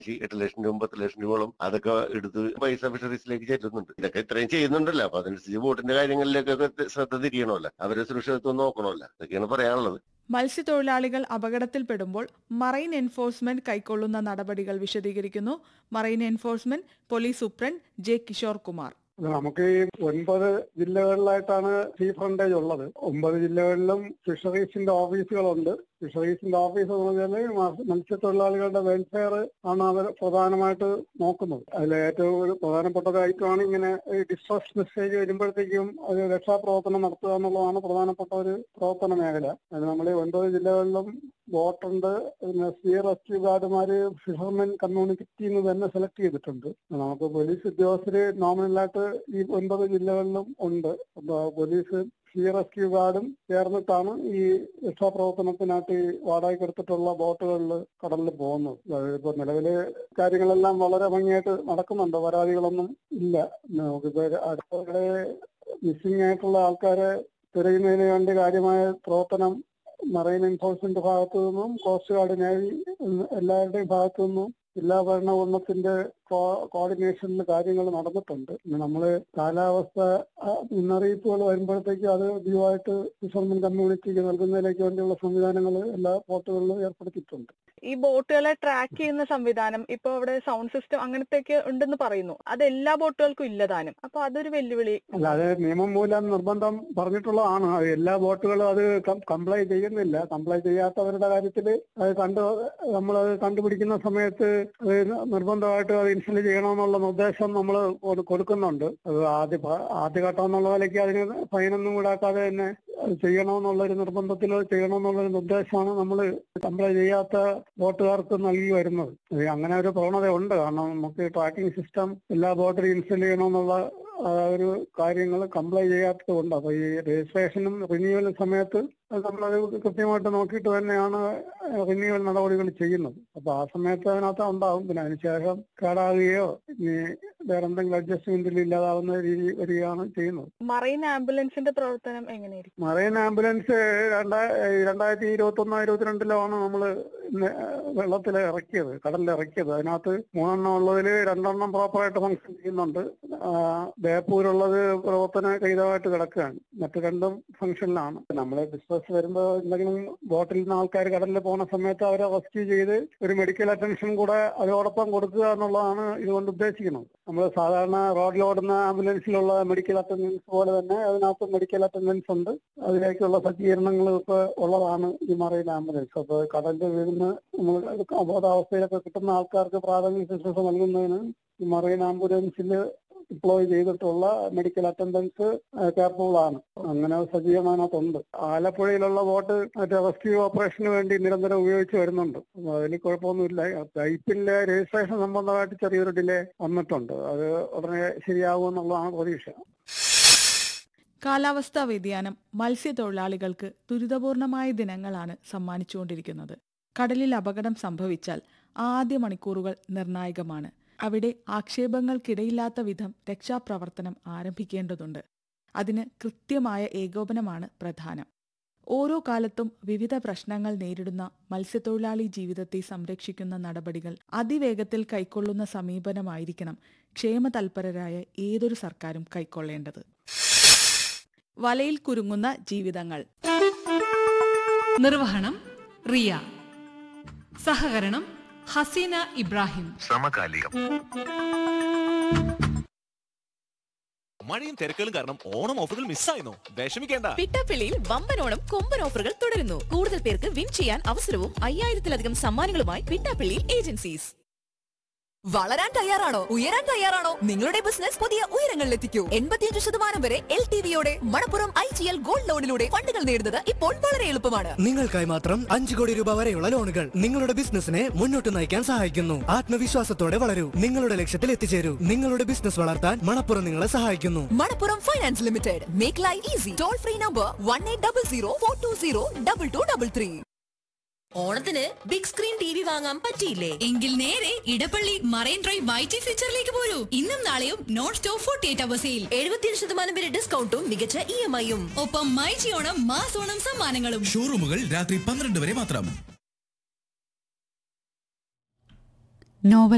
ഈ എട്ട് ലക്ഷം രൂപ പത്ത് ലക്ഷം രൂപയോളം അതൊക്കെ എടുത്ത് പൈസ ഫിഷറീസിലേക്ക് ചെല്ലുന്നുണ്ട് ഇതൊക്കെ ഇത്രയും ചെയ്യുന്നുണ്ടല്ലോ അപ്പൊ അതനുസരിച്ച് ബോട്ടിന്റെ കാര്യങ്ങളിലേക്കൊക്കെ ശ്രദ്ധ തിരിയണമല്ലോ അവരെ സുരക്ഷിതത്വം നോക്കണമല്ലോ ഇതൊക്കെയാണ് പറയാനുള്ളത് മത്സ്യത്തൊഴിലാളികൾ അപകടത്തിൽപ്പെടുമ്പോൾ മറൈൻ എൻഫോഴ്സ്മെന്റ് കൈക്കൊള്ളുന്ന നടപടികൾ വിശദീകരിക്കുന്നു marine enforcement police superintendent J Kishore Kumar നമുക്ക് ഈ ഒൻപത് ജില്ലകളിലായിട്ടാണ് സീ ഫ്രണ്ടേജ് ഉള്ളത് ഒമ്പത് ജില്ലകളിലും ഫിഷറീസിന്റെ ഓഫീസുകളുണ്ട് ഫിഷറീസിന്റെ ഓഫീസ് എന്ന് പറഞ്ഞാൽ മ- മത്സ്യത്തൊഴിലാളികളുടെ വെൽഫെയർ ആണ് അവർ പ്രധാനമായിട്ട് നോക്കുന്നത് അതിൽ ഏറ്റവും ഒരു പ്രധാനപ്പെട്ട ഒരു ഐറ്റമാണ് ഇങ്ങനെ ഡിസ്ട്രസ് മെസ്സേജ് വരുമ്പോഴത്തേക്കും ഒരു രക്ഷാപ്രവർത്തനം നടത്തുക എന്നുള്ളതാണ് പ്രധാനപ്പെട്ട ഒരു പ്രവർത്തന മേഖല അത് നമ്മൾ ഈ ഒൻപത് ജില്ലകളിലും ബോട്ടുണ്ട് പിന്നെ സീ റെസ്ക്യൂ ഗാർഡുമാര് ഫിഷർമെൻ കമ്മ്യൂണിറ്റിയിൽ നിന്ന് തന്നെ സെലക്ട് ചെയ്തിട്ടുണ്ട് നമുക്ക് പോലീസ് ഉദ്യോഗസ്ഥര് നോമിനലായിട്ട് ഈ ഒൻപത് ജില്ലകളിലും ഉണ്ട് അപ്പൊ പോലീസ് സീ റെസ്ക്യൂ ഗാർഡും ചേർന്നിട്ടാണ് ഈ രക്ഷാപ്രവർത്തനത്തിനായിട്ട് ഈ വാടകയ്ക്ക് എടുത്തിട്ടുള്ള ബോട്ടുകളിൽ കടലിൽ പോകുന്നത് അതായത് ഇപ്പൊ നിലവില് കാര്യങ്ങളെല്ലാം വളരെ ഭംഗിയായിട്ട് നടക്കുന്നുണ്ട് പരാതികളൊന്നും ഇല്ല നമുക്കിപ്പോ അടുത്തവിടെ മിസ്സിംഗ് ആയിട്ടുള്ള ആൾക്കാരെ തിരയുന്നതിന് വേണ്ടി കാര്യമായ പ്രവർത്തനം മറൈൻ എൻഫോഴ്സ്മെന്റ് ഭാഗത്തു നിന്നും കോസ്റ്റ് ഗാർഡ് നേവി എന്ന് എല്ലാവരുടെയും ഭാഗത്തു നിന്നും ജില്ലാ ഭരണകൂടത്തിന്റെ കോർഡിനേഷനിൽ കാര്യങ്ങൾ നടന്നിട്ടുണ്ട് പിന്നെ നമ്മള് കാലാവസ്ഥ ആ, മുന്നറിയിപ്പുകൾ വരുമ്പോഴത്തേക്ക് അത് ദീവായിട്ട് ഫിഷർമെൻ കമ്മ്യൂണിറ്റിക്ക് നൽകുന്നതിലേക്ക് വേണ്ടിയുള്ള സംവിധാനങ്ങൾ എല്ലാ പോർട്ടുകളിലും ഏർപ്പെടുത്തിയിട്ടുണ്ട് ഈ ബോട്ടുകളെ ട്രാക്ക് ചെയ്യുന്ന സംവിധാനം ഇപ്പൊ അവിടെ സൗണ്ട് സിസ്റ്റം അങ്ങനത്തെയൊക്കെ ഉണ്ടെന്ന് പറയുന്നു അത് എല്ലാ ബോട്ടുകൾക്കും ഇല്ലതാനും അപ്പൊ അതൊരു വെല്ലുവിളി അല്ല അത് നിയമം മൂലം നിർബന്ധം പറഞ്ഞിട്ടുള്ളതാണ് അത് എല്ലാ ബോട്ടുകളും അത് കംപ്ലൈ ചെയ്യുന്നില്ല കംപ്ലൈ ചെയ്യാത്തവരുടെ കാര്യത്തിൽ അത് കണ്ട് നമ്മളത് കണ്ടുപിടിക്കുന്ന സമയത്ത് അത് നിർബന്ധമായിട്ട് അത് ഇൻസ്റ്റൽ ചെയ്യണമെന്നുള്ള നിർദ്ദേശം നമ്മൾ കൊടുക്കുന്നുണ്ട് അത് ആദ്യ ഭ- ആദ്യഘട്ടം എന്നുള്ള നിലയ്ക്ക് അതിന് ഫൈനൊന്നും ഈടാക്കാതെ തന്നെ അത് ചെയ്യണമെന്നുള്ള ഒരു നിർബന്ധത്തിൽ ചെയ്യണമെന്നുള്ള ഒരു നിർദ്ദേശമാണ് നമ്മൾ കംപ്ലൈ ചെയ്യാത്ത ബോട്ടുകാർക്ക് നൽകി വരുന്നത് അത് അങ്ങനെ ഒരു പ്രവണത ഉണ്ട് കാരണം നമുക്ക് ട്രാക്കിംഗ് സിസ്റ്റം എല്ലാ ബോട്ടിലും ഇൻസ്റ്റൽ ചെയ്യണമെന്നുള്ള ആ ഒരു കാര്യങ്ങൾ കംപ്ലൈ ചെയ്യാത്തത് കൊണ്ട് അപ്പൊ ഈ രജിസ്ട്രേഷനും റിന്യൂവലും സമയത്ത് അത് നമ്മളത് കൃത്യമായിട്ട് നോക്കിയിട്ട് തന്നെയാണ് റിന്യൂവൽ നടപടികൾ ചെയ്യുന്നത് അപ്പൊ ആ സമയത്ത് അതിനകത്ത് ഉണ്ടാവും പിന്നെ അതിനുശേഷം കേടാകുകയോ ഇനി വേറെ എന്തെങ്കിലും അഡ്ജസ്റ്റ്മെന്റിൽ ഇല്ലാതാവുന്ന രീതി വരികയാണ് ചെയ്യുന്നത് മറൈൻ ആംബുലൻസിന്റെ പ്രവർത്തനം എങ്ങനെയായിരിക്കും മറൈൻ ആംബുലൻസ് രണ്ടാ രണ്ടായിരത്തി ഇരുപത്തി ഒന്ന് ഇരുപത്തിരണ്ടിലാണ് നമ്മൾ വെള്ളത്തിൽ ഇറക്കിയത് കടലിൽ ഇറക്കിയത് അതിനകത്ത് മൂന്നെണ്ണം ഉള്ളതിൽ രണ്ടെണ്ണം പ്രോപ്പറായിട്ട് ഫംഗ്ഷൻ ചെയ്യുന്നുണ്ട് ആ, ബേപ്പൂരുള്ളത് പ്രവർത്തന രഹിതമായിട്ട് കിടക്കുകയാണ് മറ്റു രണ്ടും ഫംഗ്ഷനിലാണ് നമ്മൾ ബിസിനസ് വരുമ്പോൾ എന്തെങ്കിലും ബോട്ടിൽ നിന്ന് ആൾക്കാർ കടലിൽ പോകുന്ന സമയത്ത് അവരെ റെസ്ക്യൂ ചെയ്ത് ഒരു മെഡിക്കൽ അറ്റൻഷൻ കൂടെ അതോടൊപ്പം കൊടുക്കുക എന്നുള്ളതാണ് ഇതുകൊണ്ട് ഉദ്ദേശിക്കുന്നത് നമ്മൾ സാധാരണ റോഡിലോടുന്ന ആംബുലൻസിലുള്ള മെഡിക്കൽ അറ്റൻഡൻസ് പോലെ തന്നെ അതിനകത്ത് മെഡിക്കൽ അറ്റൻഡൻസ് ഉണ്ട് അതിലേക്കുള്ള സജ്ജീകരണങ്ങളും ഒക്കെ ഉള്ളതാണ് ഈ മറൈൻ ആംബുലൻസ് അപ്പൊ കടലിൽ വീഴുന്ന നമ്മൾ അബോധാവസ്ഥയിലൊക്കെ കിട്ടുന്ന ആൾക്കാർക്ക് പ്രാഥമിക ശുശ്രൂഷ നൽകുന്നതിന് ഈ മറൈൻ ആംബുലൻസിൽ ഡിപ്ലോയ് ചെയ്തിട്ടുള്ള മെഡിക്കൽ അറ്റൻഡൻസ് കേപ്പബിൾ ആണ് അങ്ങനെ സജ്ജീകരണത്തിനകത്തുണ്ട് ആലപ്പുഴയിലുള്ള ബോട്ട് മറ്റേ റെസ്ക്യൂ ഓപ്പറേഷന് വേണ്ടി നിരന്തരം ഉപയോഗിച്ച് വരുന്നുണ്ട് അപ്പൊ അതിൽ കുഴപ്പമൊന്നുമില്ല പൈപ്പിലെ രജിസ്ട്രേഷൻ സംബന്ധമായിട്ട് ചെറിയൊരു ഡിലേ വന്നിട്ടുണ്ട് അത് ഉടനെ ശരിയാകുമെന്നുള്ളതാണ് പ്രതീക്ഷ കാലാവസ്ഥാ വ്യതിയാനം മത്സ്യത്തൊഴിലാളികൾക്ക് ദുരിതപൂർണമായ ദിനങ്ങളാണ് സമ്മാനിച്ചുകൊണ്ടിരിക്കുന്നത് കടലിൽ അപകടം സംഭവിച്ചാൽ ആദ്യ മണിക്കൂറുകൾ നിർണായകമാണ് അവിടെ ആക്ഷേപങ്ങൾക്കിടയില്ലാത്ത വിധം രക്ഷാപ്രവർത്തനം ആരംഭിക്കേണ്ടതുണ്ട് അതിന് കൃത്യമായ ഏകോപനമാണ് പ്രധാനം ഓരോ കാലത്തും വിവിധ പ്രശ്നങ്ങൾ നേരിടുന്ന മത്സ്യത്തൊഴിലാളി ജീവിതത്തെ സംരക്ഷിക്കുന്ന നടപടികൾ അതിവേഗത്തിൽ കൈക്കൊള്ളുന്ന സമീപനമായിരിക്കണം ക്ഷേമതൽപരരായ ഏതൊരു സർക്കാരും കൈക്കൊള്ളേണ്ടത് വലയിൽ കുരുങ്ങുന്ന ജീവിതങ്ങൾ നിർവഹണം റിയ സഹകരണം ഹസീന ഇബ്രാഹിം സമകാലികം മഴയും തിരക്കുകളും കാരണം ഓണം ഓഫറുകൾ മിസ്സായിരുന്നു വിഷമിക്കേണ്ട പിട്ടാപ്പിള്ളിയിൽ വമ്പനോണം കൊമ്പൻ ഓഫറുകൾ തുടരുന്നു കൂടുതൽ പേർക്ക് വിൻ ചെയ്യാൻ അവസരവും അയ്യായിരത്തിലധികം സമ്മാനങ്ങളുമായി പിട്ടാപ്പിള്ളി ഏജൻസീസ് വളരാൻ തയ്യാറാണോ ഉയരാൻ തയ്യാറാണോ നിങ്ങളുടെ ബിസിനസ് പുതിയ ഉയരങ്ങളിൽ എത്തിക്കൂ എൺപത്തിയഞ്ച് ശതമാനം വരെ എൽ ടി വിയോടെ Manappuram I G L gold ലോണിലൂടെ ഫണ്ടുകൾ നേടുന്നത് ഇപ്പോൾ വളരെ എളുപ്പമാണ് നിങ്ങൾക്കായി മാത്രം അഞ്ചു കോടി രൂപ വരെയുള്ള ലോണുകൾ നിങ്ങളുടെ ബിസിനസിനെ മുന്നോട്ട് നയിക്കാൻ സഹായിക്കുന്നു ആത്മവിശ്വാസത്തോടെ വളരൂ നിങ്ങളുടെ ലക്ഷ്യത്തിൽ എത്തിച്ചേരൂ നിങ്ങളുടെ ബിസിനസ് വളർത്താൻ മണപ്പുറം നിങ്ങളെ സഹായിക്കുന്നു Manappuram finance limited make life easy toll free number one eight double zero four two zero double two double three ഓണത്തിന് ബിഗ് സ്ക്രീൻ ടി വി വാങ്ങാൻ പറ്റിയില്ലേ എങ്കിൽ നേരെ ഇടപ്പള്ളി മറൈൻ ഡ്രൈവ് വൈറ്റി ഫീച്ചറിലേക്ക് പോരൂ ഇന്നും നാളെയും നോൺ സ്റ്റോപ്പ് ഫോർട്ടി എയ്റ്റ് അവേഴ്സിൽ എഴുപത്തിയേഴ് ശതമാനം വരെ ഡിസ്കൗണ്ടും മികച്ച ഇ എം ഐയും ഒപ്പം മൈജി ഓണം മാസ് ഓണം സമ്മാനങ്ങളും ഷോറൂമുകൾ രാത്രി പന്ത്രണ്ട് വരെ മാത്രം നോവൽ